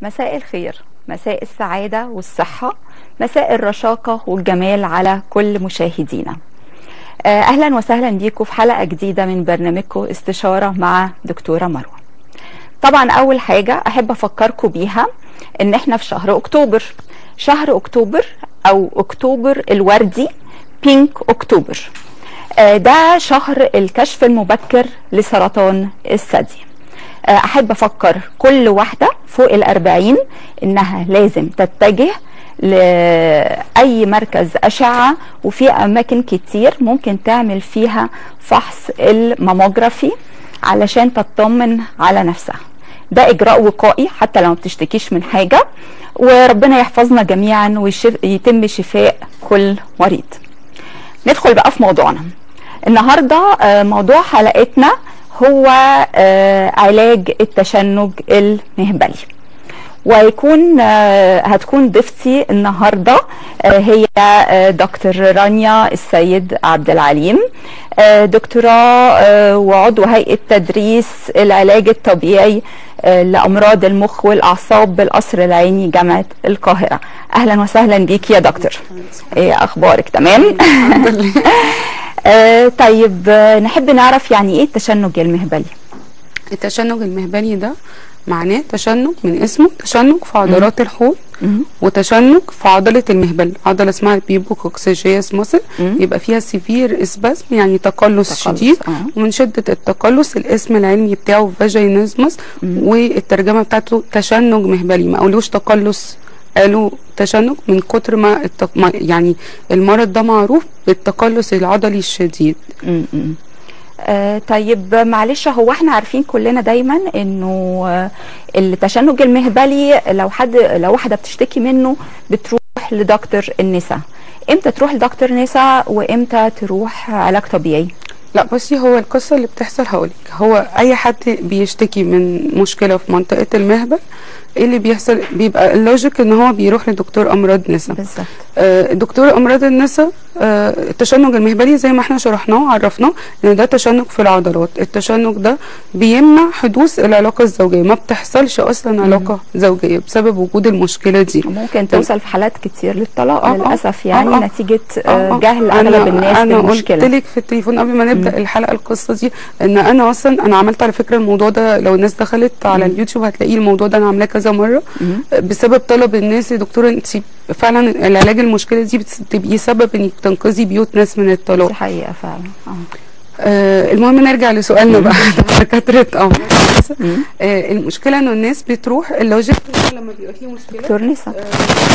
مساء الخير مساء السعادة والصحة مساء الرشاقة والجمال على كل مشاهدينا آه، أهلا وسهلا بيكم في حلقة جديدة من برنامجكم استشارة مع دكتورة مروة طبعا أول حاجة أحب أفكركم بيها إن إحنا في شهر أكتوبر شهر أكتوبر أو أكتوبر الوردي بينك أكتوبر آه، ده شهر الكشف المبكر لسرطان الثدي آه، احب افكر كل واحده فوق الأربعين انها لازم تتجه لاي مركز اشعه وفي اماكن كتير ممكن تعمل فيها فحص الماموجرافي علشان تطمن على نفسها ده اجراء وقائي حتى لو ما بتشتكيش من حاجه وربنا يحفظنا جميعا ويتم شفاء كل مريض ندخل بقى في موضوعنا النهارده آه، موضوع حلقتنا هو آه، علاج التشنج المهبلي ويكون آه، هتكون ضيفتي النهارده آه، هي آه، دكتور رانيا السيد عبد العليم آه، دكتوراه آه، وعضو هيئه تدريس العلاج الطبيعي آه، لامراض المخ والاعصاب بالقصر العيني جامعه القاهره اهلا وسهلا بيك يا دكتور ايه اخبارك تمام آه، طيب آه، نحب نعرف يعني ايه التشنج المهبلي التشنج المهبلي ده معناه تشنج من اسمه تشنج في عضلات الحوض وتشنج في عضلة المهبل عضلة اسمها البيبوكوكسيجياس ماسل مم. يبقى فيها سيفير اسباسم يعني تقلص تقلص، شديد آه. ومن شدة التقلص الاسم العلمي بتاعه فاجينيزمس والترجمة بتاعته تشنج مهبلي ما قالوش تقلص قالوا تشنج من كتر ما, التق... ما يعني المرض ده معروف بالتقلص العضلي الشديد م- م. آه طيب معلش هو احنا عارفين كلنا دايما انه آه التشنج المهبلي لو حد لو واحده بتشتكي منه بتروح لدكتور النساء امتى تروح لدكتور نساء وامتى تروح علاج طبيعي لا بصي هو القصة اللي بتحصل هقولك هو أي حد بيشتكي من مشكلة في منطقة المهبل ايه اللي بيحصل بيبقى اللوجيك ان هو بيروح لدكتور امراض نساء بالظبط آه، دكتور امراض النساء آه، التشنج المهبلي زي ما احنا شرحناه وعرفناه ان ده تشنج في العضلات التشنج ده بيمنع حدوث العلاقه الزوجيه ما بتحصلش اصلا علاقه زوجيه بسبب وجود المشكله دي ممكن توصل في حالات كتير للطلاق آه، آه. للاسف يعني آه، آه. نتيجه آه، آه آه. جهل أنا- اغلب الناس انا قلت بالمشكله لك في التليفون قبل ما نبدا الحلقه القصه دي ان انا اصلا انا عملت على فكره الموضوع ده لو الناس دخلت على اليوتيوب هتلاقيه الموضوع ده انا عاملاه كذا مره مم. بسبب طلب الناس يا دكتوره انت فعلا العلاج المشكله دي بتبقي سبب انك تنقذي بيوت ناس من الطلاق دي حقيقه فعلا آه. آه المهم نرجع لسؤالنا بقى دكاتره امراض النساء. مم. آه المشكله انه الناس بتروح اللوجيك لما بيبقى فيه مشكله دكتور نساء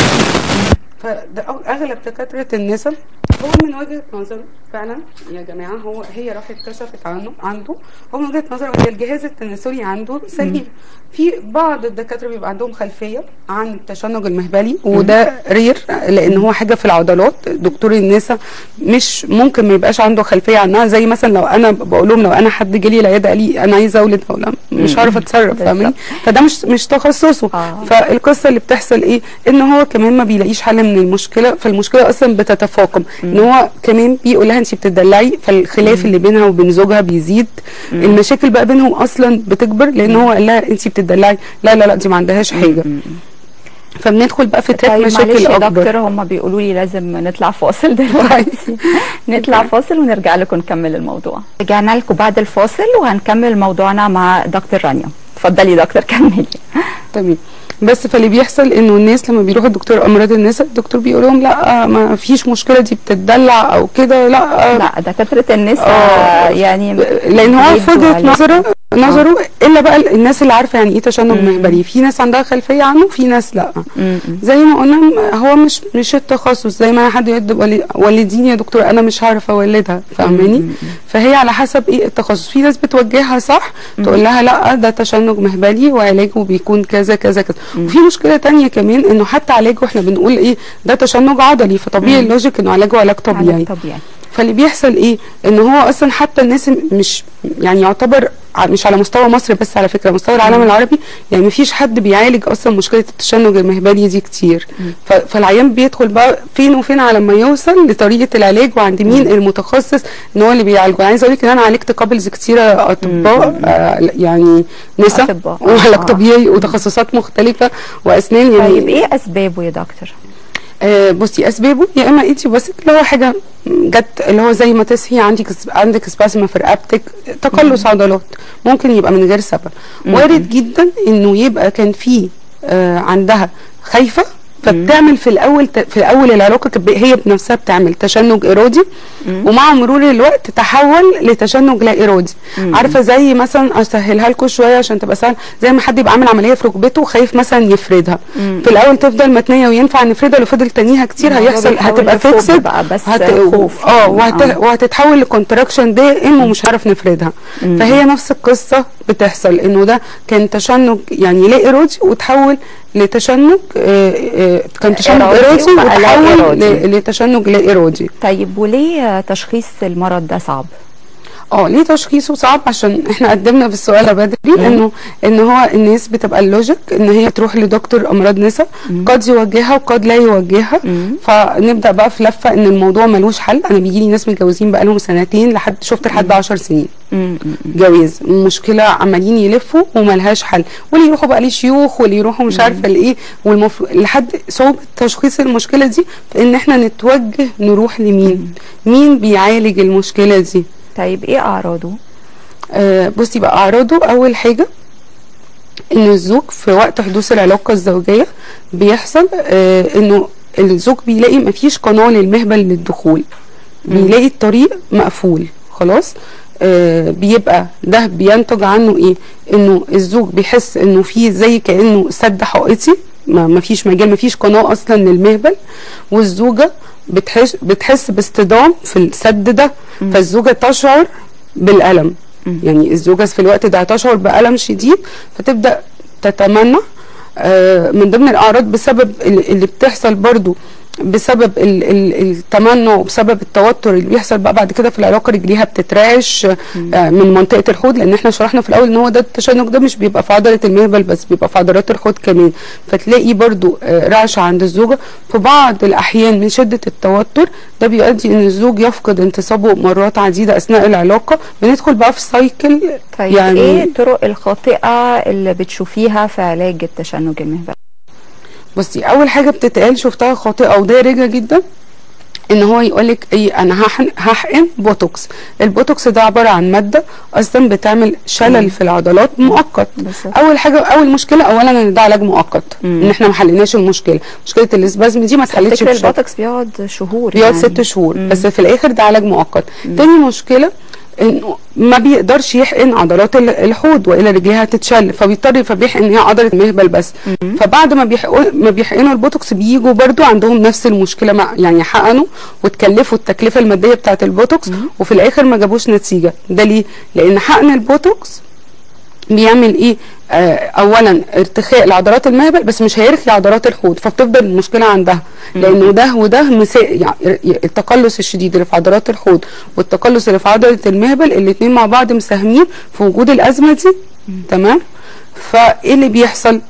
فده أغ- اغلب دكاتره النساء هو من وجهه نظره فعلا يا جماعه هو هي راحت كشفت عنه عنده هو من وجهه نظره ان الجهاز التناسلي عنده سليم في بعض الدكاتره بيبقى عندهم خلفيه عن التشنج المهبلي وده رير لان هو حاجه في العضلات دكتور النساء مش ممكن ما يبقاش عنده خلفيه عنها زي مثلا لو انا بقول لهم لو انا حد جالي العياده قال لي انا عايزه اولد اقول لها مش هعرف اتصرف فاهماني فده مش مش تخصصه آه. فالقصه اللي بتحصل ايه ان هو كمان ما بيلاقيش حل من المشكله فالمشكله اصلا بتتفاقم ان هو كمان بيقول لها انت بتدلعي فالخلاف اللي بينها وبين زوجها بيزيد المشاكل بقى بينهم اصلا بتكبر لان هو قال لها انت بتدلعي لا لا لا دي ما عندهاش حاجه فبندخل بقى في تراك طيب معلش مشاكل يا اكبر دكتور هم بيقولوا لي لازم نطلع فاصل دلوقتي نطلع فاصل ونرجع لكم نكمل الموضوع رجعنا لكم بعد الفاصل وهنكمل موضوعنا مع دكتور رانيا اتفضلي يا دكتور كملي تمام بس فاللي بيحصل انه الناس لما بيروحوا الدكتور امراض النساء الدكتور بيقول لهم لا ما فيش مشكله دي بتدلع او كده لا لا دكاتره النساء آه. يعني لان هو في بيدوا وجهه عليه. نظره نظره الا بقى الناس اللي عارفه يعني ايه تشنج مم. مهبلي في ناس عندها خلفيه عنه في ناس لا م- م. زي ما قلنا م- هو مش مش التخصص زي ما حد يقول ولي- ولديني يا دكتور انا مش هعرف اولدها فاهماني فهي على حسب ايه التخصص في ناس بتوجهها صح تقول لها لا ده تشنج مهبلي وعلاجه بيكون كذا كذا كذا وفي مشكله تانية كمان انه حتى علاجه احنا بنقول ايه ده تشنج عضلي فطبيعي اللوجيك انه علاجه علاج طبيعي علاج طبيعي فاللي بيحصل ايه ان هو اصلا حتى الناس مش يعني يعتبر ع- مش على مستوى مصر بس على فكره مستوى العالم العربي يعني مفيش حد بيعالج اصلا مشكله التشنج المهبلي دي كتير ف- فالعيان بيدخل بقى فين وفين على ما يوصل لطريقه العلاج وعند مين المتخصص ان هو اللي بيعالجه انا عايزه اقول لك ان انا عالجت كابلز كتيره اطباء آه يعني نساء أطباء. وعلاج آه. طبيعي وتخصصات مختلفه واسنان يعني طيب ايه اسبابه يا دكتور؟ آه بصي اسبابه يا اما ايتي بس اللي هو حاجه جت اللي هو زي ما تصحي عندك عندك سباسم في رقبتك تقلص عضلات ممكن يبقى من غير سبب وارد جدا انه يبقى كان في آه عندها خايفه فبتعمل في الاول ت- في الاول العلاقه كانت ب- هي بنفسها بتعمل تشنج ارادي ومع مرور الوقت تحول لتشنج لا ارادي عارفه زي مثلا اسهلها لكم شويه عشان تبقى سهل زي ما حد يبقى عامل عمليه في ركبته وخايف مثلا يفردها في الاول تفضل متنيه وينفع نفردها لو فضل تانيها كتير الموضوع هيحصل بيتحول هتبقى لفوق فيكسد بقى، بس هت... خوف اه يعني. وهت... آه. وهتتحول لكونتراكشن دائم ومش هعرف نفردها فهي نفس القصه بتحصل انه ده كان تشنج يعني لا ارادي وتحول لتشنج آه، آه، كان تشنج إرادي ارادي وبقى لا وتحول إرادي. ل- لتشنج لا ارادي طيب وليه تشخيص المرض ده صعب؟ اه ليه تشخيصه صعب عشان احنا قدمنا في السؤال ده بدري انه ان هو الناس بتبقى اللوجيك ان هي تروح لدكتور امراض نساء قد يوجهها وقد لا يوجهها فنبدا بقى في لفه ان الموضوع ملوش حل انا بيجي لي ناس متجوزين بقى لهم سنتين لحد شفت لحد 10 سنين جواز مشكله عمالين يلفوا وملهاش حل واللي يروحوا بقى لشيوخ واللي يروحوا مش عارفه لايه والمفروض لحد صعوبه تشخيص المشكله دي في ان احنا نتوجه نروح لمين مين بيعالج المشكله دي طيب ايه اعراضه؟ آه بصي بقى اعراضه اول حاجه ان الزوج في وقت حدوث العلاقه الزوجيه بيحصل آه انه الزوج بيلاقي مفيش قناه للمهبل للدخول بيلاقي الطريق مقفول خلاص آه بيبقى ده بينتج عنه ايه انه الزوج بيحس انه في زي كانه سد حائطي ما مفيش مجال مفيش قناه اصلا للمهبل والزوجه بتحس بتحس باصطدام في السد ده فالزوجه تشعر بالالم يعني الزوجه في الوقت ده هتشعر بالم شديد فتبدا تتمنى آه، من ضمن الاعراض بسبب اللي اللي بتحصل برضو بسبب ال- ال- التمنع وبسبب التوتر اللي بيحصل بقى بعد كده في العلاقه رجليها بتترعش آه، من منطقه الحوض لان احنا شرحنا في الاول ان هو ده التشنج ده مش بيبقى في عضله المهبل بس بيبقى في عضلات الحوض كمان فتلاقي برضو آه، رعشه عند الزوجه في بعض الاحيان من شده التوتر ده بيؤدي ان الزوج يفقد انتصابه مرات عديده اثناء العلاقه بندخل بقى في سايكل طيب يعني ايه الطرق الخاطئه اللي بتشوفيها في علاج التشنج المهبلي؟ بصي اول حاجه بتتقال شفتها خاطئه ودارجه جدا ان هو يقول لك ايه انا هحن هحقن بوتوكس البوتوكس ده عباره عن ماده اصلا بتعمل شلل في العضلات مؤقت بالظبط. اول حاجه اول مشكله اولا ان ده علاج مؤقت ان احنا ما حليناش المشكله مشكله الاسبازم دي ما اتحلتش فكر بشكل البوتوكس بيقعد شهور بيقعد يعني. ست شهور بس في الاخر ده علاج مؤقت تاني مشكله انه ما بيقدرش يحقن عضلات ال- الحوض والا رجليها هتتشل فبيضطر فبيحقن هي عضله مهبل بس فبعد ما بيحقنوا ما بيحقنوا البوتوكس بيجوا برضو عندهم نفس المشكله مع يعني حقنوا وتكلفوا التكلفه الماديه بتاعه البوتوكس وفي الاخر ما جابوش نتيجه ده ليه لان حقن البوتوكس بيعمل ايه آه اولا ارتخاء لعضلات المهبل بس مش هيرخي عضلات الحوض فبتفضل المشكله عندها لانه ده وده مسا يعني التقلص الشديد اللي في عضلات الحوض والتقلص اللي في عضله المهبل الاثنين مع بعض مساهمين في وجود الازمه دي تمام فايه اللي بيحصل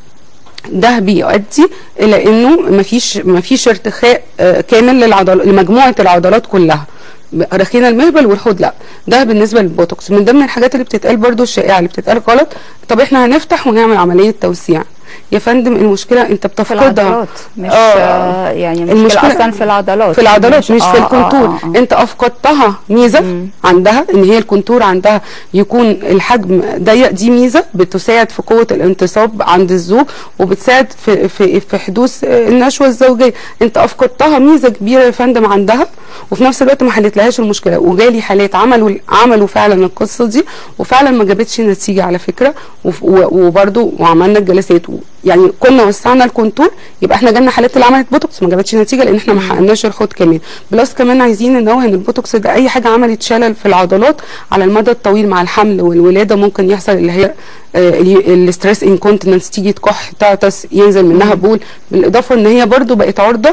ده بيؤدي الى انه مفيش مفيش ارتخاء آه، كامل للعضل لمجموعه العضلات كلها رخينا المهبل والحوض لا ده بالنسبه للبوتوكس من ضمن الحاجات اللي بتتقال برضو الشائعه اللي بتتقال غلط طب احنا هنفتح ونعمل عمليه توسيع يا فندم المشكله انت في بتفقدها العضلات مش آه. آه يعني المشكله المشكلة اصلا في العضلات في العضلات مش, آه، في آه، الكونتور آه، آه. انت افقدتها ميزه عندها ان هي الكونتور عندها يكون الحجم ضيق دي ميزه بتساعد في قوه الانتصاب عند الزوج وبتساعد في في في حدوث آه، النشوه الزوجيه انت افقدتها ميزه كبيره يا فندم عندها وفي نفس الوقت ما حلتلهاش المشكله وجالي حالات عملوا عملوا فعلا القصه دي وفعلا ما جابتش نتيجه على فكره وف- و- وبرده وعملنا الجلسات و- يعني كنا وسعنا الكونتور يبقى احنا جالنا حالات اللي عملت بوتوكس ما جابتش نتيجه لان احنا ما حقناش الحوض كمان بلس كمان عايزين ننوه ان البوتوكس ده اي حاجه عملت شلل في العضلات على المدى الطويل مع الحمل والولاده ممكن يحصل اللي هي الاستريس انكونتيننس تيجي تكح تعطس ينزل منها بول بالاضافه ان هي برضو بقت عرضه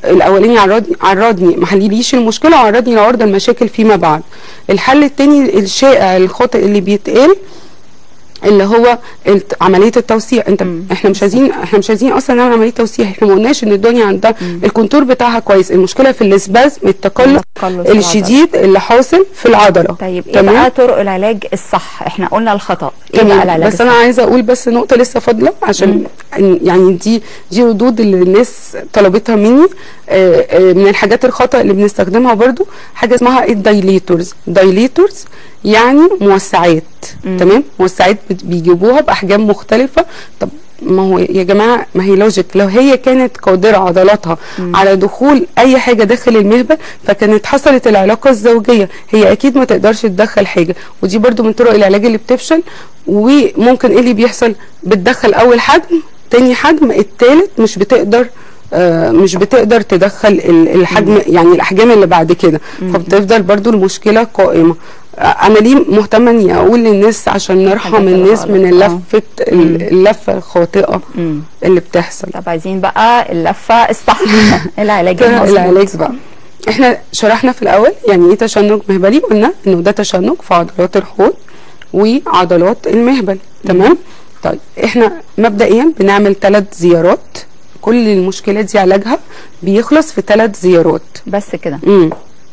الاولاني عرضني عرضني ما حلليش المشكله وعرضني لعرض المشاكل فيما بعد الحل التاني الشائع الخاطئ اللي بيتقال اللي هو الت- عمليه التوسيع انت مم. احنا مش عايزين احنا مش عايزين اصلا نعمل عمليه توسيع احنا ما قلناش ان الدنيا عندها الكونتور بتاعها كويس المشكله في الاسبازم التقلص التقلص الشديد اللي حاصل في العضله طيب ايه تمام؟ بقى طرق العلاج الصح احنا قلنا الخطا ايه بقى تمام العلاج بس انا الصح؟ عايزه اقول بس نقطه لسه فاضله عشان يعني دي دي ردود اللي الناس طلبتها مني آه، آه، من الحاجات الخطا اللي بنستخدمها برضو حاجه اسمها الدايليتورز دايليتورز يعني موسعات تمام موسعات بت- بيجيبوها باحجام مختلفه طب ما هو يا جماعه ما هي لوجيك لو هي كانت قادره عضلاتها على دخول اي حاجه داخل المهبل فكانت حصلت العلاقه الزوجيه هي اكيد ما تقدرش تدخل حاجه ودي برضو من طرق العلاج اللي بتفشل وممكن ايه اللي بيحصل بتدخل اول حجم تاني حجم التالت مش بتقدر آه، مش بتقدر تدخل ال- الحجم يعني الاحجام اللي بعد كده فبتفضل برضو المشكله قائمه آه، انا ليه مهتمه اني اقول للناس عشان نرحم حاجات الناس الغلط، من آه. اللفه ال- اللفه الخاطئه مم. اللي بتحصل طب عايزين بقى اللفه الصح العلاج المظبوط العلاج بقى احنا شرحنا في الاول يعني ايه تشنج مهبلي قلنا انه ده تشنج في عضلات الحوض وعضلات المهبل تمام طيب احنا مبدئيا بنعمل ثلاث زيارات كل المشكلات دي علاجها بيخلص في ثلاث زيارات بس كده امم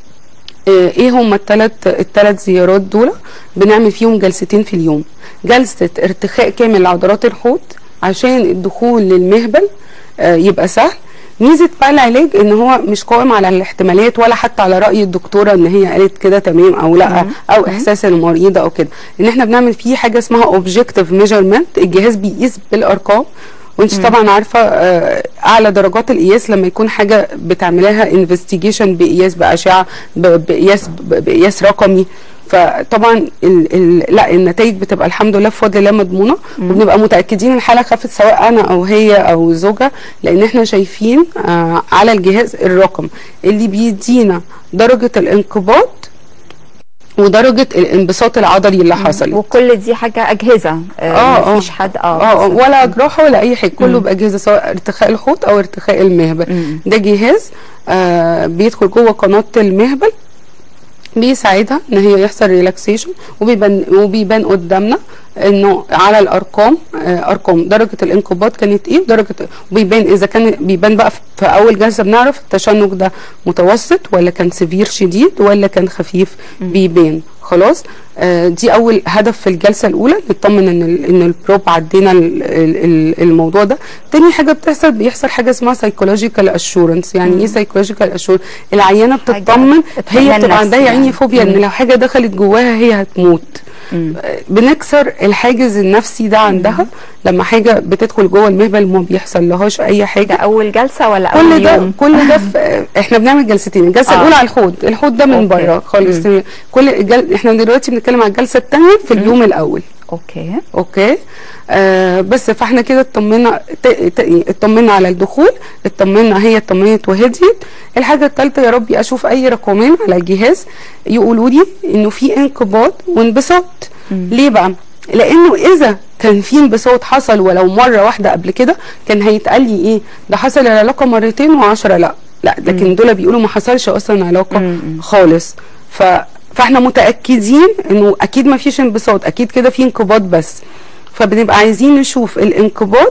آه، ايه هم الثلاث الثلاث زيارات دول بنعمل فيهم جلستين في اليوم جلسه ارتخاء كامل لعضلات الحوض عشان الدخول للمهبل آه، يبقى سهل ميزه بقى العلاج ان هو مش قائم على الاحتمالات ولا حتى على راي الدكتوره ان هي قالت كده تمام او لا او احساس المريضه او كده ان احنا بنعمل فيه حاجه اسمها اوبجكتيف ميجرمنت الجهاز بيقيس بالارقام وانت طبعا عارفه آه، اعلى درجات القياس لما يكون حاجه بتعملها انفستيجيشن بقياس باشعه ب- بقياس ب- بقياس رقمي فطبعا ال ال لا النتائج بتبقى الحمد لله بفضل الله مضمونه وبنبقى متاكدين الحاله خفت سواء انا او هي او زوجها لان احنا شايفين آه على الجهاز الرقم اللي بيدينا درجه الانقباض ودرجه الانبساط العضلي اللي حصلت وكل دي حاجه اجهزه آه، آه. مفيش حد اه اه آه، بس- ولا جراحه ولا اي حاجه كله باجهزه سواء ارتخاء الحوض او ارتخاء المهبل مم. ده جهاز آه بيدخل جوه قناه المهبل بيساعدها ان هي يحصل ريلاكسيشن وبيبان وبيبان قدامنا انه على الارقام آه ارقام درجه الانقباض كانت ايه درجه وبيبان اذا كان بيبان بقى في- في اول جلسه بنعرف التشنج ده متوسط ولا كان سيفير شديد ولا كان خفيف بيبان خلاص آه دي اول هدف في الجلسه الاولى نطمن ان ال ان البروب عدينا ال- ال- ال- الموضوع ده تاني حاجه بتحصل بيحصل حاجه اسمها سايكولوجيكال اشورنس يعني ايه سايكولوجيكال اشورنس العيانه حاجة بتطمن اطمئنان هي بتبقى عندها نفسي يا عيني يعني. فوبيا ان لو حاجه دخلت جواها هي هتموت مم. آه، بنكسر الحاجز النفسي ده عندها لما حاجه بتدخل جوه المهبل وما بيحصل لهاش اي ده حاجه اول جلسه ولا كل اول ده يوم كل ده في احنا بنعمل جلستين الجلسه آه. الاولى على الحوض الحوض ده من أوكي. بره خالص كل الجل... احنا دلوقتي بنتكلم على الجلسه الثانيه في اليوم الاول اوكي اوكي آه بس فاحنا كده اطمنا ت- ت- اطمنا على الدخول اطمنا هي اطمنت وهديت الحاجه الثالثه يا ربي اشوف اي رقمين على الجهاز يقولوا لي انه في انقباض وانبساط ليه بقى لانه اذا كان في انبساط حصل ولو مره واحده قبل كده كان هيتقال لي ايه ده حصل العلاقه مرتين وعشرة لا لا لكن دول بيقولوا ما حصلش اصلا علاقه مم. خالص ف فاحنا متاكدين انه اكيد ما فيش انبساط اكيد كده في انقباض بس فبنبقى عايزين نشوف الانقباض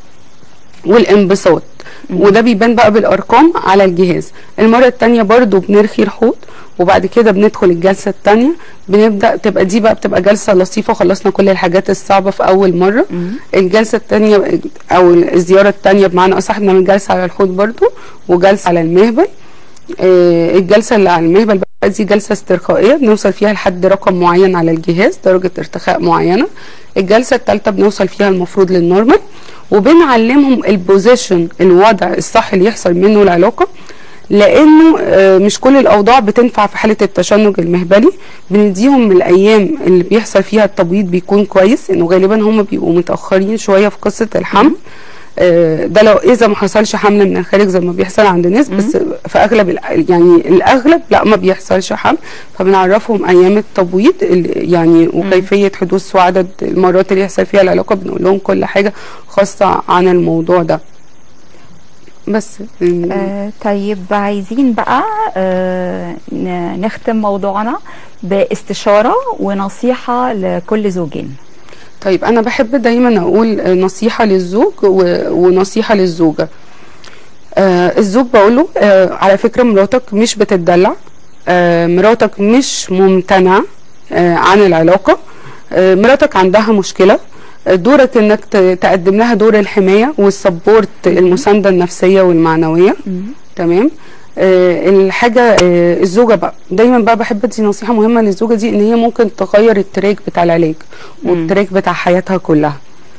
والانبساط وده بيبان بقى بالارقام على الجهاز المره الثانيه برضو بنرخي الحوض وبعد كده بندخل الجلسه الثانيه بنبدا تبقى دي بقى بتبقى جلسه لطيفه خلصنا كل الحاجات الصعبه في اول مره الجلسه الثانيه او الزياره الثانيه بمعنى اصح بنعمل جلسه على الحوض برضو وجلسه على المهبل آه، الجلسه اللي على المهبل بقى دي جلسه استرخائيه بنوصل فيها لحد رقم معين على الجهاز درجه ارتخاء معينه الجلسه الثالثه بنوصل فيها المفروض للنورمال وبنعلمهم البوزيشن الوضع الصح اللي يحصل منه العلاقه لانه آه، مش كل الاوضاع بتنفع في حاله التشنج المهبلي بنديهم من الايام اللي بيحصل فيها التبويض بيكون كويس انه غالبا هم بيبقوا متاخرين شويه في قصه الحمل آه، ده لو اذا ما حصلش حمل من الخارج زي ما بيحصل عند ناس بس في اغلب الأ- يعني الاغلب لا ما بيحصلش حمل فبنعرفهم ايام التبويض اللي- يعني وكيفيه حدوث وعدد المرات اللي يحصل فيها العلاقه بنقول لهم كل حاجه خاصه عن الموضوع ده بس آه طيب عايزين بقى آه ن- نختم موضوعنا باستشارة ونصيحة لكل زوجين طيب انا بحب دايما اقول نصيحه للزوج و- ونصيحه للزوجه آه الزوج بقوله آه على فكره مراتك مش بتدلع آه مراتك مش ممتنعه آه عن العلاقه آه مراتك عندها مشكله آه، دورك انك ت- تقدم لها دور الحمايه والسبورت المسانده النفسيه والمعنويه تمام آه الحاجه آه الزوجه بقى دايما بقى بحب ادي نصيحه مهمه للزوجه دي ان هي ممكن تغير التراك بتاع العلاج والتراك بتاع حياتها كلها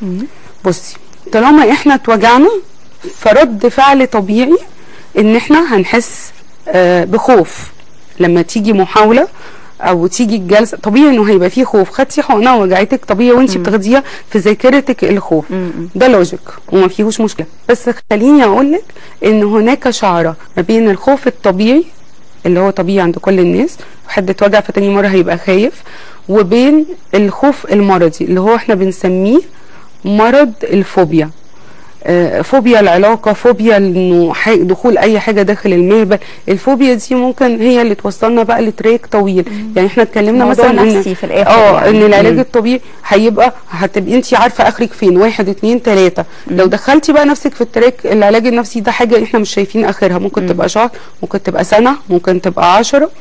بصي طالما احنا اتوجعنا فرد فعل طبيعي ان احنا هنحس آه بخوف لما تيجي محاوله او تيجي الجلسه طبيعي انه هيبقى فيه خوف خدتي حقنه وجعتك طبيعي وانت بتاخديها في ذاكرتك الخوف ده لوجيك وما فيهوش مشكله بس خليني اقول لك ان هناك شعره ما بين الخوف الطبيعي اللي هو طبيعي عند كل الناس حد اتوجع فتاني مره هيبقى خايف وبين الخوف المرضي اللي هو احنا بنسميه مرض الفوبيا آه، فوبيا العلاقة فوبيا انه ح- دخول اي حاجة داخل المهبل الفوبيا دي ممكن هي اللي توصلنا بقى لتراك طويل يعني احنا اتكلمنا موضوع مثلا ان نفسي في الآخر اه يعني. ان العلاج مم. الطبيعي هيبقى هتبقي انت عارفة اخرك فين واحد اتنين تلاتة لو دخلتي بقى نفسك في التراك العلاج النفسي ده حاجة احنا مش شايفين اخرها ممكن تبقى شهر ممكن تبقى سنة ممكن تبقى عشرة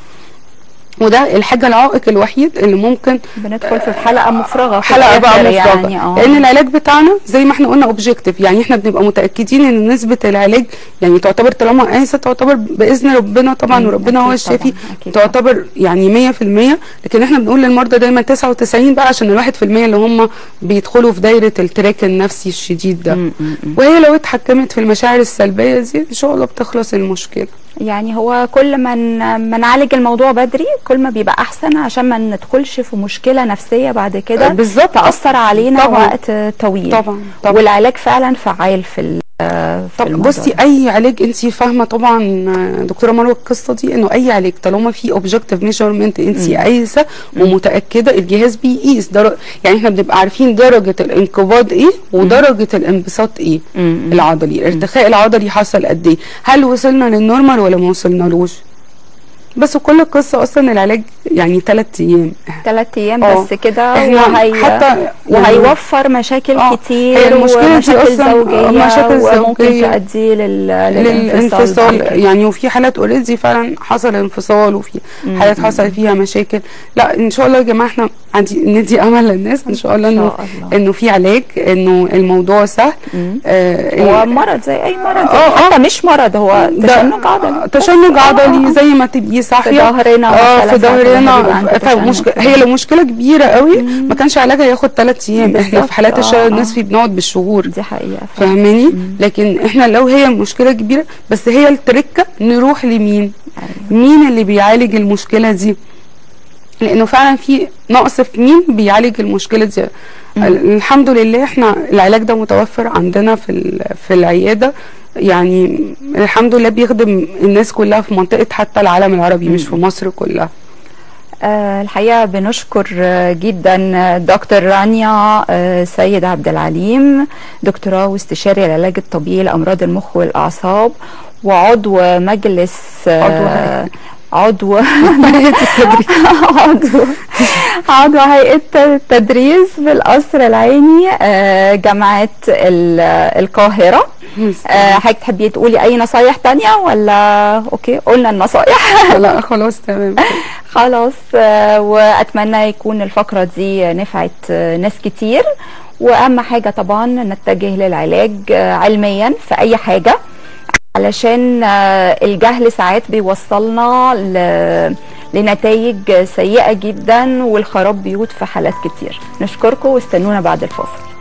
وده الحاجة العائق الوحيد اللي ممكن بندخل في حلقة مفرغة في حلقه بقى الآخر مفرغه يعني اه لان العلاج بتاعنا زي ما احنا قلنا اوبجيكتيف يعني احنا بنبقى متاكدين ان نسبه العلاج يعني تعتبر طالما قايسه تعتبر باذن ربنا طبعا مم، وربنا هو أكيد الشافي طبعاً، أكيد طبعاً. تعتبر يعني 100% لكن احنا بنقول للمرضى دايما 99 بقى عشان الواحد في المية اللي هم بيدخلوا في دايره التراك النفسي الشديد ده مم، مم، مم. وهي لو اتحكمت في المشاعر السلبيه دي ان شاء الله بتخلص المشكله يعني هو كل ما ن- ما نعالج الموضوع بدري كل ما بيبقى احسن عشان ما ندخلش في مشكله نفسيه بعد كده آه، بالظبط. تاثر علينا طبعاً. وقت طويل طبعا طبعا والعلاج فعلا فعال في ال- في طب الموضوع بصي ده. اي علاج انت فاهمه طبعا آه، دكتوره مروه القصه دي انه اي علاج طالما في اوبجكتيف ميجرمنت انت قايسه ومتاكده الجهاز بيقيس در... يعني احنا بنبقى عارفين درجه الانقباض ايه ودرجه الانبساط ايه مم. العضلي الارتخاء العضلي حصل قد ايه هل وصلنا للنورمال ولا ما وصلنالوش بس كل القصه اصلا العلاج يعني ثلاث ايام ثلاث ايام آه. بس كده إحنا وهي حتى وهيوفر مشاكل آه، كتير هي المشكلة دي ومشاكل أصلاً- آه، زوجيه مشاكل وممكن زوجية. تؤدي لل... للانفصال بعد كده. يعني وفي حالات اوريدي فعلا حصل انفصال وفي حالات حصل فيها مشاكل لا ان شاء الله يا جماعه احنا عندي ندي امل للناس ان شاء الله إن انه شاء الله. انه في علاج انه الموضوع سهل آه هو ال- مرض زي اي مرض آه، آه. حتى مش مرض هو ده تشنج عضلي تشنج بس. آه، عضلي آه. زي ما تبقي صاحيه في ظهرنا اه مثلا في ساعات الواحد بيبقى ظهرنا عنده تشنج فمشكلة كده. هي لو مشكله كبيره قوي ما كانش علاجها ياخد ثلاث ايام احنا بالظبط، في حالات آه، الشلل آه. النصفي بنقعد بالشهور دي حقيقه فعلا. فاهماني لكن احنا لو هي مشكله كبيره بس هي التركه نروح لمين مين اللي بيعالج المشكله دي لانه فعلا في نقص في مين بيعالج المشكله دي ال- الحمد لله احنا العلاج ده متوفر عندنا في ال- في العياده يعني الحمد لله بيخدم الناس كلها في منطقه حتى العالم العربي مش في مصر كلها آه، الحقيقة بنشكر آه، جدا آه، دكتور رانيا آه، سيد عبد العليم دكتوراه واستشاري العلاج الطبيعي لأمراض المخ والأعصاب وعضو مجلس آه، عضو عضو عضو هيئة التدريس في القصر العيني آه، جامعة ال- القاهرة آه، حضرتك تحبي تقولي أي نصايح تانية ولا أوكي قلنا النصايح لا خلاص تمام خلاص آه، واتمنى يكون الفقره دي نفعت آه، ناس كتير واهم حاجه طبعا نتجه للعلاج آه، علميا في اي حاجه علشان آه، الجهل ساعات بيوصلنا ل... لنتائج سيئه جدا والخراب بيوت في حالات كتير نشكركم واستنونا بعد الفاصل